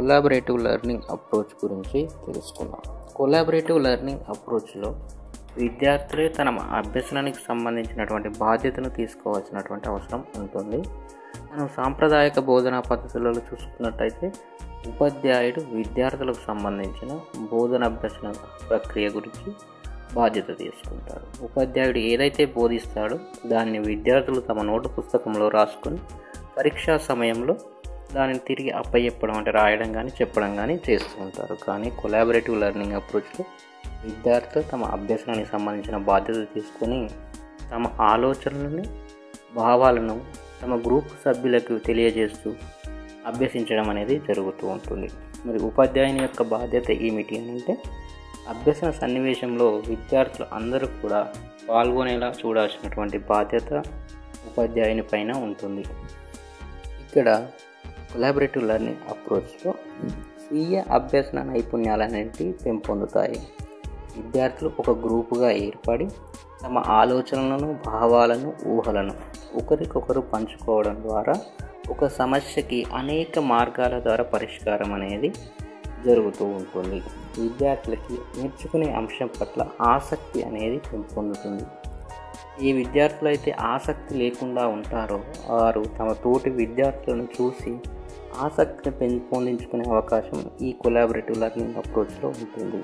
collaborative learning approach గురించి తెలుసుకుందాం collaborative learning అప్రోచ్లో విద్యార్థులే తన అభ్యసనానికి సంబంధించినటువంటి బాధ్యతను తీసుకోవాల్సినటువంటి అవసరం ఉంటుంది మనం సాంప్రదాయక బోధనా పద్ధతులలో చూసుకున్నట్టయితే ఉపాధ్యాయుడు విద్యార్థులకు సంబంధించిన బోధన అభ్యసన ప్రక్రియ గురించి బాధ్యత తీసుకుంటాడు ఉపాధ్యాయుడు ఏదైతే బోధిస్తాడో దాన్ని విద్యార్థులు తమ నోటు పుస్తకంలో రాసుకొని పరీక్షా సమయంలో దానిని తిరిగి అప్పయ్యప్పడం అంటే రాయడం కానీ చెప్పడం కానీ చేస్తూ ఉంటారు కానీ కొలాబరేటివ్ లెర్నింగ్ అప్రోచ్లో విద్యార్థులు తమ అభ్యసనానికి సంబంధించిన బాధ్యత తీసుకొని తమ ఆలోచనలను భావాలను తమ గ్రూప్ సభ్యులకు తెలియజేస్తూ అభ్యసించడం అనేది జరుగుతూ ఉంటుంది మరి ఉపాధ్యాయుని యొక్క బాధ్యత ఏమిటి అని అంటే అభ్యసన సన్నివేశంలో విద్యార్థులు అందరూ కూడా పాల్గొనేలా చూడాల్సినటువంటి బాధ్యత ఉపాధ్యాయుని పైన ఉంటుంది ఇక్కడ కొలాబరేటివ్ లెర్నింగ్ అప్రోచ్లో స్వీయ అభ్యసన నైపుణ్యాలన్నింటి పెంపొందుతాయి విద్యార్థులు ఒక గ్రూపుగా ఏర్పడి తమ ఆలోచనలను భావాలను ఊహలను ఒకరికొకరు పంచుకోవడం ద్వారా ఒక సమస్యకి అనేక మార్గాల ద్వారా పరిష్కారం అనేది జరుగుతూ ఉంటుంది విద్యార్థులకి నేర్చుకునే అంశం పట్ల ఆసక్తి అనేది పెంపొందుతుంది ఈ విద్యార్థులు అయితే ఆసక్తి లేకుండా ఉంటారో వారు తమ తోటి విద్యార్థులను చూసి ఆసక్తిని పెంపొందించుకునే అవకాశం ఈ కొలాబరేటివ్ లెర్నింగ్ అప్రోచ్లో ఉంటుంది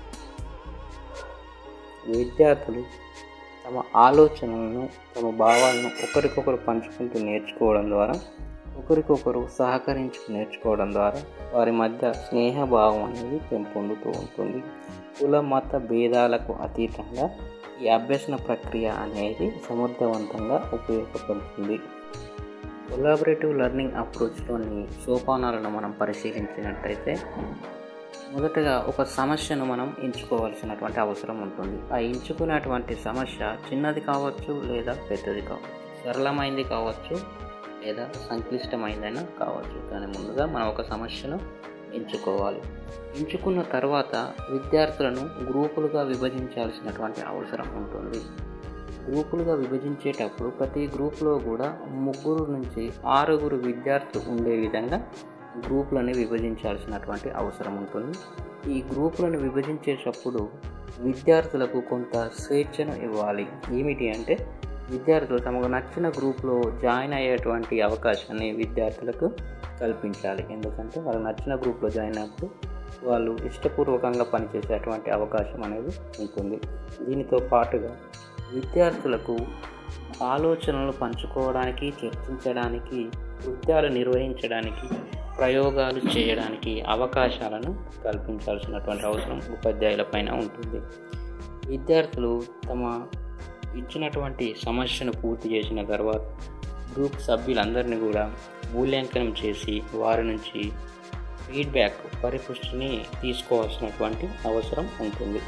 విద్యార్థులు తమ ఆలోచనలను తమ భావాలను ఒకరికొకరు పంచుకుంటూ నేర్చుకోవడం ద్వారా ఒకరికొకరు సహకరించుకు నేర్చుకోవడం ద్వారా వారి మధ్య స్నేహభావం అనేది పెంపొందుతూ ఉంటుంది కుల మత భేదాలకు అతీతంగా ఈ అభ్యసన ప్రక్రియ అనేది సమర్థవంతంగా ఉపయోగపడుతుంది కొలాబరేటివ్ లెర్నింగ్ అప్రోచ్లోని సోపానాలను మనం పరిశీలించినట్టయితే మొదటగా ఒక సమస్యను మనం ఎంచుకోవాల్సినటువంటి అవసరం ఉంటుంది ఆ ఎంచుకున్నటువంటి సమస్య చిన్నది కావచ్చు లేదా పెద్దది కావచ్చు సరళమైంది కావచ్చు లేదా సంక్లిష్టమైందైనా కావచ్చు కానీ ముందుగా మనం ఒక సమస్యను ఎంచుకోవాలి ఎంచుకున్న తర్వాత విద్యార్థులను గ్రూపులుగా విభజించాల్సినటువంటి అవసరం ఉంటుంది గ్రూపులుగా విభజించేటప్పుడు ప్రతి గ్రూప్లో కూడా ముగ్గురు నుంచి ఆరుగురు విద్యార్థులు ఉండే విధంగా గ్రూపులను విభజించాల్సినటువంటి అవసరం ఉంటుంది ఈ గ్రూపులను విభజించేటప్పుడు విద్యార్థులకు కొంత స్వేచ్ఛను ఇవ్వాలి ఏమిటి అంటే విద్యార్థులు తమకు నచ్చిన గ్రూప్లో జాయిన్ అయ్యేటువంటి అవకాశాన్ని విద్యార్థులకు కల్పించాలి ఎందుకంటే వాళ్ళకి నచ్చిన గ్రూప్లో జాయిన్ అయినప్పుడు వాళ్ళు ఇష్టపూర్వకంగా పనిచేసేటువంటి అవకాశం అనేది ఉంటుంది దీనితో పాటుగా విద్యార్థులకు ఆలోచనలు పంచుకోవడానికి చర్చించడానికి నృత్యాలు నిర్వహించడానికి ప్రయోగాలు చేయడానికి అవకాశాలను కల్పించాల్సినటువంటి అవసరం ఉపాధ్యాయుల పైన ఉంటుంది విద్యార్థులు తమ ఇచ్చినటువంటి సమస్యను పూర్తి చేసిన తర్వాత గ్రూప్ సభ్యులందరినీ కూడా మూల్యాంకనం చేసి వారి నుంచి ఫీడ్బ్యాక్ పరిపుష్టిని తీసుకోవాల్సినటువంటి అవసరం ఉంటుంది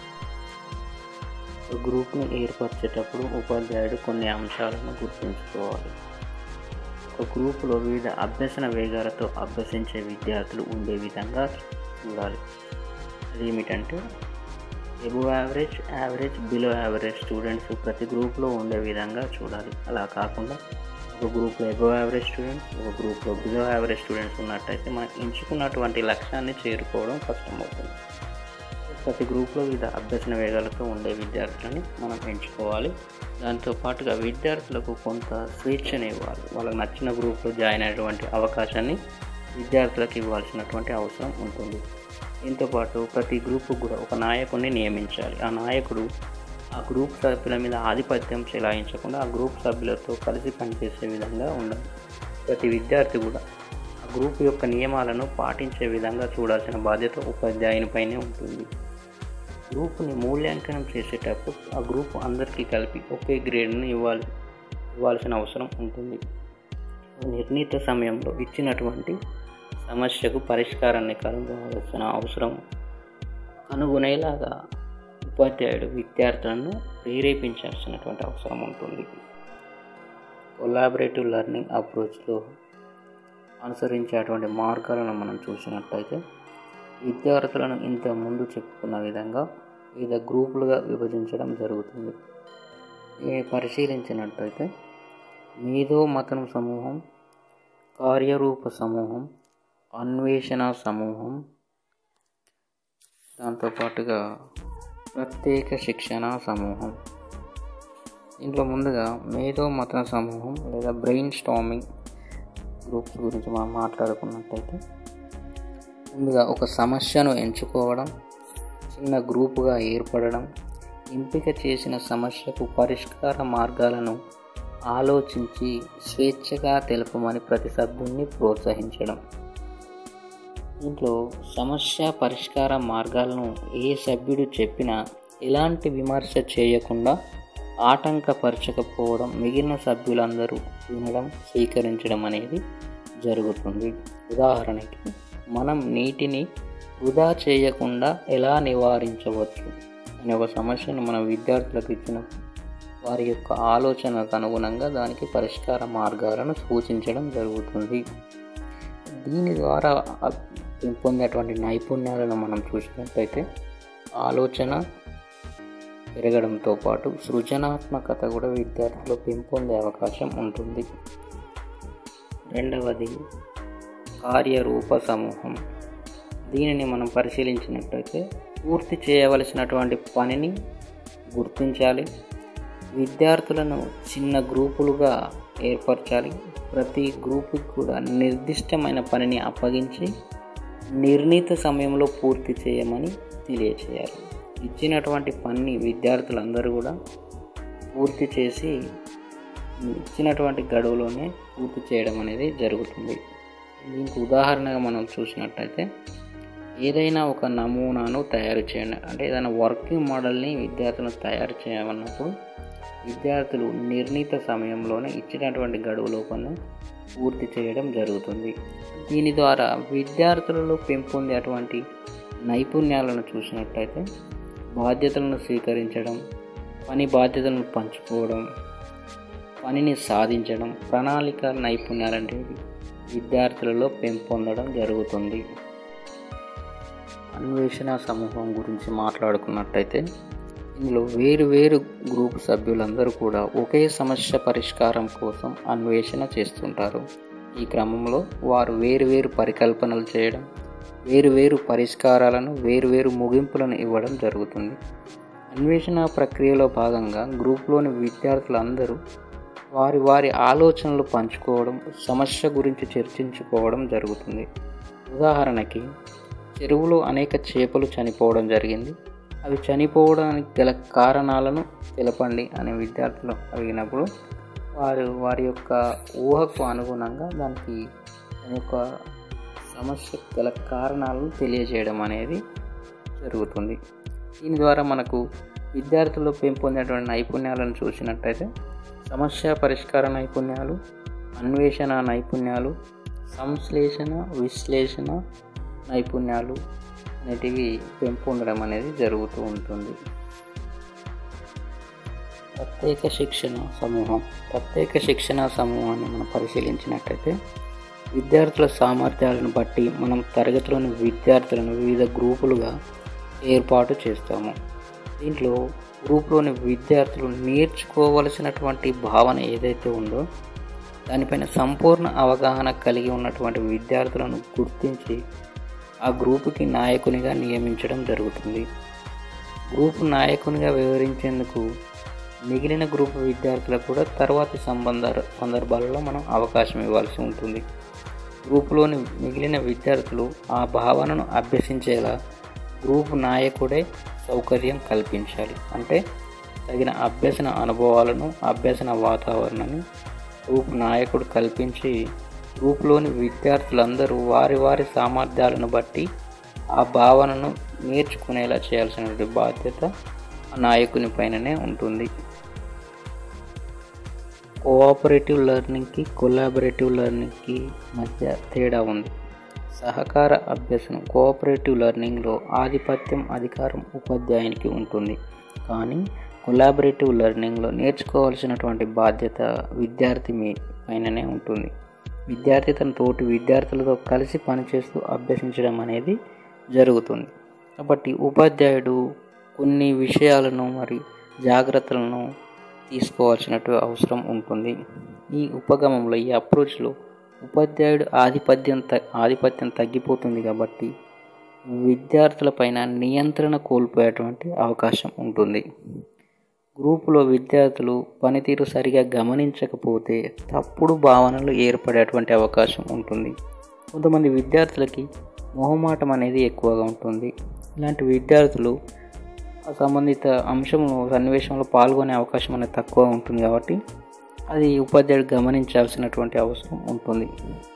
గ్రూప్ను ఏర్పరిచేటప్పుడు ఉపాధ్యాయుడు కొన్ని అంశాలను గుర్తుంచుకోవాలి ఒక గ్రూపులో వివిధ అభ్యసన వేగాలతో అభ్యసించే విద్యార్థులు ఉండే విధంగా చూడాలి అదేమిటంటే above average average below average students ప్రతి గ్రూప్లో ఉండే విధంగా చూడాలి అలా కాకుండా ఒక గ్రూప్లో ఎబో యావరేజ్ స్టూడెంట్స్ ఒక గ్రూప్లో బిలో యావరేజ్ స్టూడెంట్స్ ఉన్నట్టయితే మనం ఎంచుకున్నటువంటి లక్ష్యాన్ని చేరుకోవడం కష్టమవుతుంది ప్రతి గ్రూప్లో వివిధ అభ్యసన వేగాలతో ఉండే విద్యార్థులని మనం ఎంచుకోవాలి దాంతో పాటుగా విద్యార్థులకు కొంత స్వేచ్ఛను ఇవ్వాలి వాళ్ళకి నచ్చిన గ్రూప్లో జాయిన్ అయ్యేటువంటి అవకాశాన్ని విద్యార్థులకు ఇవ్వాల్సినటువంటి అవసరం ఉంటుంది దీంతోపాటు ప్రతి గ్రూపు కూడా ఒక నాయకుడిని నియమించాలి ఆ నాయకుడు ఆ గ్రూప్ సభ్యుల మీద ఆధిపత్యం చెలాయించకుండా ఆ గ్రూప్ సభ్యులతో కలిసి పనిచేసే విధంగా ఉండాలి ప్రతి విద్యార్థి కూడా ఆ గ్రూప్ యొక్క నియమాలను పాటించే విధంగా చూడాల్సిన బాధ్యత ఉపాధ్యాయునిపైనే ఉంటుంది గ్రూప్ని మూల్యాంకనం చేసేటప్పుడు ఆ గ్రూప్ అందరికీ కలిపి ఒకే గ్రేడ్ని ఇవ్వాలి ఇవ్వాల్సిన అవసరం ఉంటుంది నిర్ణీత సమయంలో ఇచ్చినటువంటి సమస్యకు పరిష్కారాన్ని కనుగొనవలసిన అవసరం కనుగొనేలాగా ఉపాధ్యాయుడు విద్యార్థులను ప్రేరేపించాల్సినటువంటి అవసరం ఉంటుంది కొలాబరేటివ్ లెర్నింగ్ అప్రోచ్లో అనుసరించేటువంటి మార్గాలను మనం చూసినట్టయితే విద్యార్థులను ఇంత ముందు చెప్పుకున్న విధంగా వివిధ గ్రూపులుగా విభజించడం జరుగుతుంది దీన్ని పరిశీలించినట్టయితే మేధో మతనం సమూహం కార్యరూప సమూహం అన్వేషణ సమూహం దాంతోపాటుగా ప్రత్యేక శిక్షణ సమూహం దీంట్లో ముందుగా మేధో మత సమూహం లేదా బ్రెయిన్ స్టామింగ్ గ్రూప్స్ గురించి మనం మాట్లాడుకున్నట్టయితే ముందుగా ఒక సమస్యను ఎంచుకోవడం చిన్న గ్రూపుగా ఏర్పడడం ఎంపిక చేసిన సమస్యకు పరిష్కార మార్గాలను ఆలోచించి స్వేచ్ఛగా తెలుపమని ప్రతి సభ్యుడిని ప్రోత్సహించడం దీంట్లో సమస్య పరిష్కార మార్గాలను ఏ సభ్యుడు చెప్పినా ఎలాంటి విమర్శ చేయకుండా ఆటంకపరచకపోవడం మిగిలిన సభ్యులందరూ వినడం స్వీకరించడం అనేది జరుగుతుంది ఉదాహరణకి మనం నీటిని వృధా చేయకుండా ఎలా నివారించవచ్చు అనే ఒక సమస్యను మన విద్యార్థులకు ఇచ్చినప్పుడు వారి యొక్క ఆలోచనకు అనుగుణంగా దానికి పరిష్కార మార్గాలను సూచించడం జరుగుతుంది దీని ద్వారా పెంపొందేటువంటి నైపుణ్యాలను మనం చూసినట్టయితే ఆలోచన పెరగడంతో పాటు సృజనాత్మకత కూడా విద్యార్థులు పెంపొందే అవకాశం ఉంటుంది రెండవది కార్యరూప సమూహం దీనిని మనం పరిశీలించినట్లయితే పూర్తి చేయవలసినటువంటి పనిని గుర్తించాలి విద్యార్థులను చిన్న గ్రూపులుగా ఏర్పరచాలి ప్రతి గ్రూపుకి కూడా నిర్దిష్టమైన పనిని అప్పగించి నిర్ణీత సమయంలో పూర్తి చేయమని తెలియచేయాలి ఇచ్చినటువంటి పనిని విద్యార్థులందరూ కూడా పూర్తి చేసి ఇచ్చినటువంటి గడువులోనే పూర్తి చేయడం అనేది జరుగుతుంది దీనికి ఉదాహరణగా మనం చూసినట్టయితే ఏదైనా ఒక నమూనాను తయారు చేయండి అంటే ఏదైనా వర్కింగ్ మోడల్ని విద్యార్థులను తయారు చేయమన్నప్పుడు విద్యార్థులు నిర్ణీత సమయంలోనే ఇచ్చినటువంటి గడువు లోపలనే పూర్తి చేయడం జరుగుతుంది దీని ద్వారా విద్యార్థులలో పెంపొందేటువంటి నైపుణ్యాలను చూసినట్టయితే బాధ్యతలను స్వీకరించడం పని బాధ్యతలను పంచుకోవడం పనిని సాధించడం ప్రణాళిక నైపుణ్యాలంటివి విద్యార్థులలో పెంపొందడం జరుగుతుంది అన్వేషణ సమూహం గురించి మాట్లాడుకున్నట్టయితే ఇందులో వేరు వేరు గ్రూప్ సభ్యులందరూ కూడా ఒకే సమస్య పరిష్కారం కోసం అన్వేషణ చేస్తుంటారు ఈ క్రమంలో వారు వేరు వేరు పరికల్పనలు చేయడం వేరు వేరు పరిష్కారాలను వేరు వేరు ముగింపులను ఇవ్వడం జరుగుతుంది అన్వేషణ ప్రక్రియలో భాగంగా గ్రూప్లోని విద్యార్థులందరూ వారి వారి ఆలోచనలు పంచుకోవడం సమస్య గురించి చర్చించుకోవడం జరుగుతుంది ఉదాహరణకి చెరువులో అనేక చేపలు చనిపోవడం జరిగింది అవి చనిపోవడానికి గల కారణాలను తెలపండి అని విద్యార్థులు అడిగినప్పుడు వారు వారి యొక్క ఊహకు అనుగుణంగా దానికి దాని యొక్క సమస్య గల కారణాలను తెలియజేయడం అనేది జరుగుతుంది దీని ద్వారా మనకు విద్యార్థుల్లో పెంపొందేటువంటి నైపుణ్యాలను చూసినట్టయితే సమస్య పరిష్కార నైపుణ్యాలు అన్వేషణ నైపుణ్యాలు సంశ్లేషణ విశ్లేషణ నైపుణ్యాలు అనేటివి పెంపొందడం అనేది జరుగుతూ ఉంటుంది ప్రత్యేక శిక్షణ సమూహం ప్రత్యేక శిక్షణ సమూహాన్ని మనం పరిశీలించినట్టయితే విద్యార్థుల సామర్థ్యాలను బట్టి మనం తరగతిలోని విద్యార్థులను వివిధ గ్రూపులుగా ఏర్పాటు చేస్తాము దీంట్లో గ్రూప్లోని విద్యార్థులు నేర్చుకోవలసినటువంటి భావన ఏదైతే ఉందో దానిపైన సంపూర్ణ అవగాహన కలిగి ఉన్నటువంటి విద్యార్థులను గుర్తించి ఆ గ్రూపుకి నాయకునిగా నియమించడం జరుగుతుంది గ్రూపు నాయకునిగా వివరించేందుకు మిగిలిన గ్రూపు విద్యార్థులకు కూడా తర్వాతి సంబంధ సందర్భాలలో మనం అవకాశం ఇవ్వాల్సి ఉంటుంది గ్రూపులోని మిగిలిన విద్యార్థులు ఆ భావనను అభ్యసించేలా గ్రూపు నాయకుడే సౌకర్యం కల్పించాలి అంటే తగిన అభ్యసన అనుభవాలను అభ్యసన వాతావరణాన్ని గ్రూప్ నాయకుడు కల్పించి గ్రూప్లోని విద్యార్థులందరూ వారి వారి సామర్థ్యాలను బట్టి ఆ భావనను నేర్చుకునేలా చేయాల్సిన బాధ్యత ఆ నాయకుని పైననే ఉంటుంది కోఆపరేటివ్ లెర్నింగ్కి కొలాబరేటివ్ లెర్నింగ్కి మధ్య తేడా ఉంది సహకార అభ్యసనం కోఆపరేటివ్ లెర్నింగ్లో ఆధిపత్యం అధికారం ఉపాధ్యాయునికి ఉంటుంది కానీ కొలాబరేటివ్ లెర్నింగ్లో నేర్చుకోవాల్సినటువంటి బాధ్యత విద్యార్థి మీ పైననే ఉంటుంది విద్యార్థి తన తోటి విద్యార్థులతో కలిసి పనిచేస్తూ అభ్యసించడం అనేది జరుగుతుంది కాబట్టి ఉపాధ్యాయుడు కొన్ని విషయాలను మరి జాగ్రత్తలను తీసుకోవాల్సినట్టు అవసరం ఉంటుంది ఈ ఉపగమంలో ఈ అప్రోచ్లో ఉపాధ్యాయుడు ఆధిపత్యం త ఆధిపత్యం తగ్గిపోతుంది కాబట్టి విద్యార్థులపైన నియంత్రణ కోల్పోయేటువంటి అవకాశం ఉంటుంది గ్రూపులో విద్యార్థులు పనితీరు సరిగా గమనించకపోతే తప్పుడు భావనలు ఏర్పడేటువంటి అవకాశం ఉంటుంది కొంతమంది విద్యార్థులకి మొహమాటం అనేది ఎక్కువగా ఉంటుంది ఇలాంటి విద్యార్థులు ఆ సంబంధిత అంశంలో సన్నివేశంలో పాల్గొనే అవకాశం అనేది తక్కువ ఉంటుంది కాబట్టి అది ఉపాధ్యాయుడు గమనించాల్సినటువంటి అవసరం ఉంటుంది